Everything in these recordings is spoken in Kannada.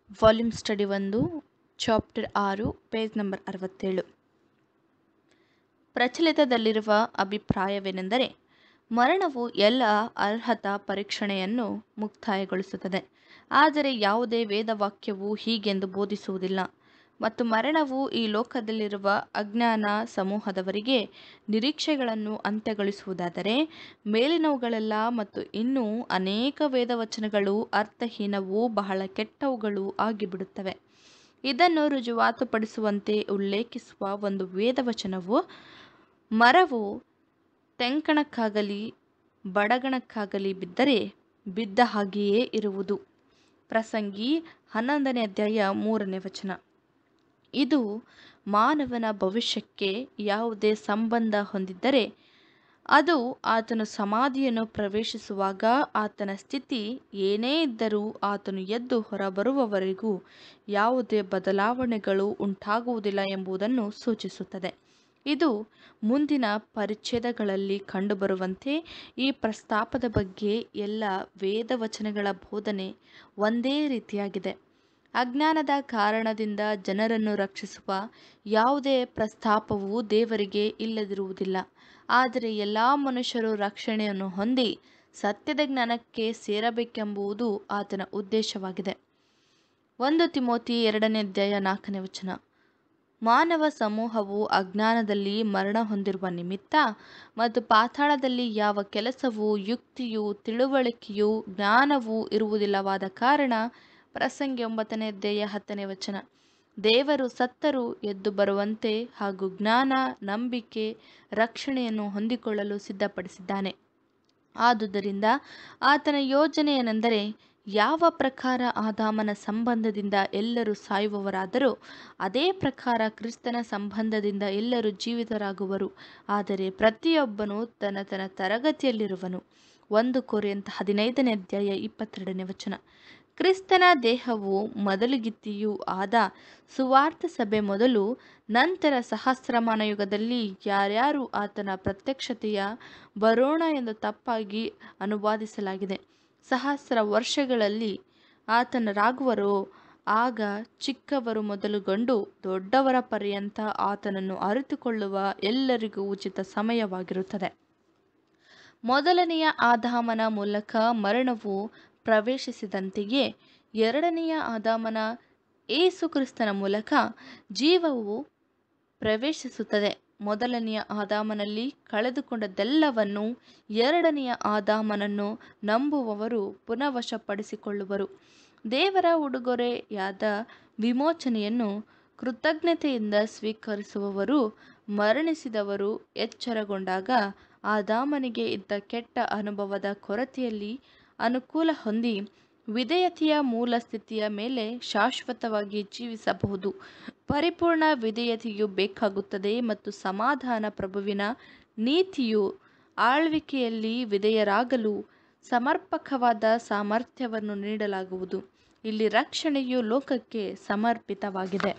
ವಾಲ್ಯೂಮ್ ಸ್ಟಡಿ ಒಂದು ಚಾಪ್ಟರ್ ಆರು ಪೇಜ್ ನಂಬರ್ ಅರವತ್ತೇಳು ಪ್ರಚಲಿತದಲ್ಲಿರುವ ಅಭಿಪ್ರಾಯವೇನೆಂದರೆ ಮರಣವು ಎಲ್ಲ ಅರ್ಹತಾ ಪರೀಕ್ಷಣೆಯನ್ನು ಮುಕ್ತಾಯಗೊಳಿಸುತ್ತದೆ ಆದರೆ ಯಾವುದೇ ವೇದವಾಕ್ಯವು ಹೀಗೆಂದು ಬೋಧಿಸುವುದಿಲ್ಲ ಮತ್ತು ಮರಣವು ಈ ಲೋಕದಲ್ಲಿರುವ ಅಜ್ಞಾನ ಸಮೂಹದವರಿಗೆ ನಿರೀಕ್ಷೆಗಳನ್ನು ಅಂತ್ಯಗೊಳಿಸುವುದಾದರೆ ಮೇಲಿನವುಗಳೆಲ್ಲ ಮತ್ತು ಇನ್ನೂ ಅನೇಕ ವೇದವಚನಗಳು ಅರ್ಥಹೀನವೂ ಬಹಳ ಕೆಟ್ಟವುಗಳೂ ಆಗಿಬಿಡುತ್ತವೆ ಇದನ್ನು ರುಜುವಾತುಪಡಿಸುವಂತೆ ಉಲ್ಲೇಖಿಸುವ ಒಂದು ವೇದವಚನವು ಮರವು ತೆಂಕಣಕ್ಕಾಗಲಿ ಬಡಗಣಕ್ಕಾಗಲಿ ಬಿದ್ದರೆ ಬಿದ್ದ ಹಾಗೆಯೇ ಇರುವುದು ಪ್ರಸಂಗಿ ಹನ್ನೊಂದನೇ ಅಧ್ಯಾಯ ಮೂರನೇ ವಚನ ಇದು ಮಾನವನ ಭವಿಷ್ಯಕ್ಕೆ ಯಾವುದೇ ಸಂಬಂಧ ಹೊಂದಿದ್ದರೆ ಅದು ಆತನು ಸಮಾಧಿಯನ್ನು ಪ್ರವೇಶಿಸುವಾಗ ಆತನ ಸ್ಥಿತಿ ಏನೇ ಇದ್ದರೂ ಆತನು ಎದ್ದು ಹೊರಬರುವವರೆಗೂ ಯಾವುದೇ ಬದಲಾವಣೆಗಳು ಉಂಟಾಗುವುದಿಲ್ಲ ಎಂಬುದನ್ನು ಸೂಚಿಸುತ್ತದೆ ಇದು ಮುಂದಿನ ಪರಿಚ್ಛೇದಗಳಲ್ಲಿ ಕಂಡುಬರುವಂತೆ ಈ ಪ್ರಸ್ತಾಪದ ಬಗ್ಗೆ ಎಲ್ಲ ವೇದವಚನಗಳ ಬೋಧನೆ ಒಂದೇ ರೀತಿಯಾಗಿದೆ ಅಜ್ಞಾನದ ಕಾರಣದಿಂದ ಜನರನ್ನು ರಕ್ಷಿಸುವ ಯಾವುದೇ ಪ್ರಸ್ತಾಪವೂ ದೇವರಿಗೆ ಇಲ್ಲದಿರುವುದಿಲ್ಲ ಆದರೆ ಎಲ್ಲ ಮನುಷ್ಯರು ರಕ್ಷಣೆಯನ್ನು ಹೊಂದಿ ಸತ್ಯದ ಜ್ಞಾನಕ್ಕೆ ಸೇರಬೇಕೆಂಬುದು ಆತನ ಉದ್ದೇಶವಾಗಿದೆ ಒಂದು ತಿಮೋತಿ ಎರಡನೇ ಅಧ್ಯಾಯ ನಾಲ್ಕನೇ ವಚನ ಮಾನವ ಸಮೂಹವು ಅಜ್ಞಾನದಲ್ಲಿ ಮರಣ ಹೊಂದಿರುವ ನಿಮಿತ್ತ ಮತ್ತು ಪಾತಾಳದಲ್ಲಿ ಯಾವ ಕೆಲಸವೂ ಯುಕ್ತಿಯೂ ತಿಳುವಳಿಕೆಯೂ ಜ್ಞಾನವೂ ಇರುವುದಿಲ್ಲವಾದ ಕಾರಣ ಪ್ರಸಂಗಿ ಒಂಬತ್ತನೇ ಅಧ್ಯಾಯ ಹತ್ತನೇ ವಚನ ದೇವರು ಸತ್ತರು ಎದ್ದು ಬರುವಂತೆ ಹಾಗೂ ಜ್ಞಾನ ನಂಬಿಕೆ ರಕ್ಷಣೆಯನ್ನು ಹೊಂದಿಕೊಳ್ಳಲು ಸಿದ್ಧಪಡಿಸಿದ್ದಾನೆ ಆದುದರಿಂದ ಆತನ ಯೋಜನೆ ಏನೆಂದರೆ ಯಾವ ಪ್ರಕಾರ ಆದಾಮನ ಸಂಬಂಧದಿಂದ ಎಲ್ಲರೂ ಸಾಯುವವರಾದರೂ ಅದೇ ಪ್ರಕಾರ ಕ್ರಿಸ್ತನ ಸಂಬಂಧದಿಂದ ಎಲ್ಲರೂ ಜೀವಿತರಾಗುವರು ಆದರೆ ಪ್ರತಿಯೊಬ್ಬನು ತನ್ನ ತನ್ನ ತರಗತಿಯಲ್ಲಿರುವನು ಒಂದು ಕೊರೆಯಂತ ಹದಿನೈದನೇ ಅಧ್ಯಾಯ ಇಪ್ಪತ್ತೆರಡನೇ ವಚನ ಕ್ರಿಸ್ತನ ದೇಹವು ಮೊದಲಿಗಿತ್ತಿಯೂ ಆದ ಸುವಾರ್ಥ ಸಭೆ ಮೊದಲು ನಂತರ ಸಹಸ್ರಮಾನ ಯುಗದಲ್ಲಿ ಯಾರ್ಯಾರು ಆತನ ಪ್ರತ್ಯಕ್ಷತೆಯ ಬರೋಣ ಎಂದು ತಪ್ಪಾಗಿ ಅನುವಾದಿಸಲಾಗಿದೆ ಸಹಸ್ರ ವರ್ಷಗಳಲ್ಲಿ ಆತನರಾಗುವರೋ ಆಗ ಚಿಕ್ಕವರು ಮೊದಲುಗೊಂಡು ದೊಡ್ಡವರ ಪರ್ಯಂತ ಆತನನ್ನು ಅರಿತುಕೊಳ್ಳುವ ಎಲ್ಲರಿಗೂ ಉಚಿತ ಸಮಯವಾಗಿರುತ್ತದೆ ಮೊದಲನೆಯ ಆದಾಮನ ಮೂಲಕ ಮರಣವು ಪ್ರವೇಶಿಸಿದಂತೆಯೇ ಎರಡನೆಯ ಆದಾಮನ ಏಸು ಕ್ರಿಸ್ತನ ಮೂಲಕ ಜೀವವು ಪ್ರವೇಶಿಸುತ್ತದೆ ಮೊದಲನೆಯ ಆದಾಮನಲ್ಲಿ ಕಳೆದುಕೊಂಡದ್ದೆಲ್ಲವನ್ನು ಎರಡನೆಯ ಆದಾಮನನ್ನು ನಂಬುವವರು ಪುನಃವಶಪಡಿಸಿಕೊಳ್ಳುವರು ದೇವರ ಉಡುಗೊರೆಯಾದ ವಿಮೋಚನೆಯನ್ನು ಕೃತಜ್ಞತೆಯಿಂದ ಸ್ವೀಕರಿಸುವವರು ಮರಣಿಸಿದವರು ಎಚ್ಚರಗೊಂಡಾಗ ಆದಾಮನಿಗೆ ಇದ್ದ ಕೆಟ್ಟ ಅನುಭವದ ಕೊರತೆಯಲ್ಲಿ ಅನುಕೂಲ ಹೊಂದಿ ವಿಧೇಯತೆಯ ಮೂಲ ಸ್ಥಿತಿಯ ಮೇಲೆ ಶಾಶ್ವತವಾಗಿ ಜೀವಿಸಬಹುದು ಪರಿಪೂರ್ಣ ವಿಧೇಯತೆಯು ಬೇಕಾಗುತ್ತದೆ ಮತ್ತು ಸಮಾಧಾನ ಪ್ರಭುವಿನ ನೀತಿಯು ಆಳ್ವಿಕೆಯಲ್ಲಿ ವಿಧೇಯರಾಗಲು ಸಮರ್ಪಕವಾದ ಸಾಮರ್ಥ್ಯವನ್ನು ನೀಡಲಾಗುವುದು ಇಲ್ಲಿ ರಕ್ಷಣೆಯು ಲೋಕಕ್ಕೆ ಸಮರ್ಪಿತವಾಗಿದೆ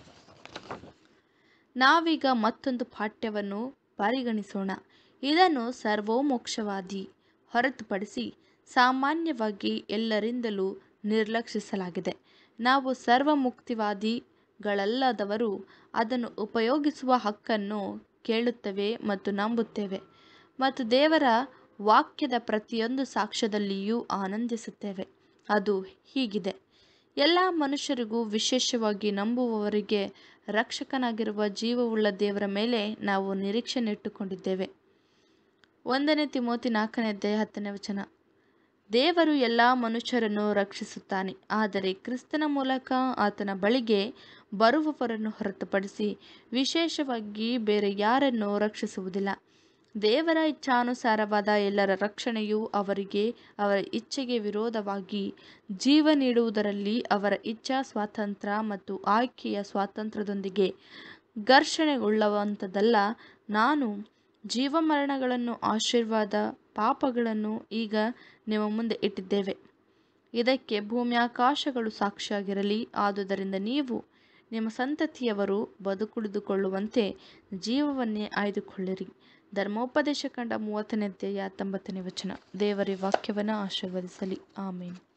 ನಾವೀಗ ಮತ್ತೊಂದು ಪಾಠ್ಯವನ್ನು ಪರಿಗಣಿಸೋಣ ಇದನ್ನು ಸರ್ವೋಮೋಕ್ಷವಾದಿ ಹೊರತುಪಡಿಸಿ ಸಾಮಾನ್ಯವಾಗಿ ಎಲ್ಲರಿಂದಲೂ ನಿರ್ಲಕ್ಷಿಸಲಾಗಿದೆ ನಾವು ಸರ್ವಮುಕ್ತಿವಾದಿಗಳಲ್ಲದವರು ಅದನ್ನು ಉಪಯೋಗಿಸುವ ಹಕ್ಕನ್ನು ಕೇಳುತ್ತೇವೆ ಮತ್ತು ನಂಬುತ್ತೇವೆ ಮತ್ತು ದೇವರ ವಾಕ್ಯದ ಪ್ರತಿಯೊಂದು ಸಾಕ್ಷ್ಯದಲ್ಲಿಯೂ ಆನಂದಿಸುತ್ತೇವೆ ಅದು ಹೀಗಿದೆ ಎಲ್ಲ ಮನುಷ್ಯರಿಗೂ ವಿಶೇಷವಾಗಿ ನಂಬುವವರಿಗೆ ರಕ್ಷಕನಾಗಿರುವ ಜೀವವುಳ್ಳ ದೇವರ ಮೇಲೆ ನಾವು ನಿರೀಕ್ಷೆ ನೆಟ್ಟುಕೊಂಡಿದ್ದೇವೆ ಒಂದನೇ ತಿಮೋತಿ ನಾಲ್ಕನೇ ಅಧ್ಯಾಯ ಹತ್ತನೇ ವಚನ ದೇವರು ಎಲ್ಲ ಮನುಷ್ಯರನ್ನು ರಕ್ಷಿಸುತ್ತಾನೆ ಆದರೆ ಕ್ರಿಸ್ತನ ಮೂಲಕ ಆತನ ಬಳಿಗೆ ಬರುವವರನ್ನು ಹೊರತುಪಡಿಸಿ ವಿಶೇಷವಾಗಿ ಬೇರೆ ಯಾರನ್ನೂ ರಕ್ಷಿಸುವುದಿಲ್ಲ ದೇವರ ಇಚ್ಛಾನುಸಾರವಾದ ಎಲ್ಲರ ರಕ್ಷಣೆಯು ಅವರಿಗೆ ಅವರ ಇಚ್ಛೆಗೆ ವಿರೋಧವಾಗಿ ಜೀವ ನೀಡುವುದರಲ್ಲಿ ಅವರ ಇಚ್ಛಾ ಸ್ವಾತಂತ್ರ್ಯ ಮತ್ತು ಆಯ್ಕೆಯ ಸ್ವಾತಂತ್ರ್ಯದೊಂದಿಗೆ ಘರ್ಷಣೆಗೊಳ್ಳುವಂಥದ್ದಲ್ಲ ನಾನು ಜೀವಮರಣಗಳನ್ನು ಆಶೀರ್ವಾದ ಪಾಪಗಳನ್ನು ಈಗ ನಿಮ್ಮ ಮುಂದೆ ಇಟ್ಟಿದ್ದೇವೆ ಇದಕ್ಕೆ ಭೂಮ್ಯಾಕಾಶಗಳು ಸಾಕ್ಷಿಯಾಗಿರಲಿ ಆದುದರಿಂದ ನೀವು ನಿಮ್ಮ ಸಂತತಿಯವರು ಬದುಕುಳಿದುಕೊಳ್ಳುವಂತೆ ಜೀವವನ್ನೇ ಆಯ್ದುಕೊಳ್ಳಿರಿ ಧರ್ಮೋಪದೇಶ ಕಂಡ ಮೂವತ್ತನೇ ಅಧ್ಯಾಯ ಹತ್ತೊಂಬತ್ತನೇ ವಚನ ದೇವರ ವಾಕ್ಯವನ್ನು ಆಶೀರ್ವದಿಸಲಿ ಆಮೇನ್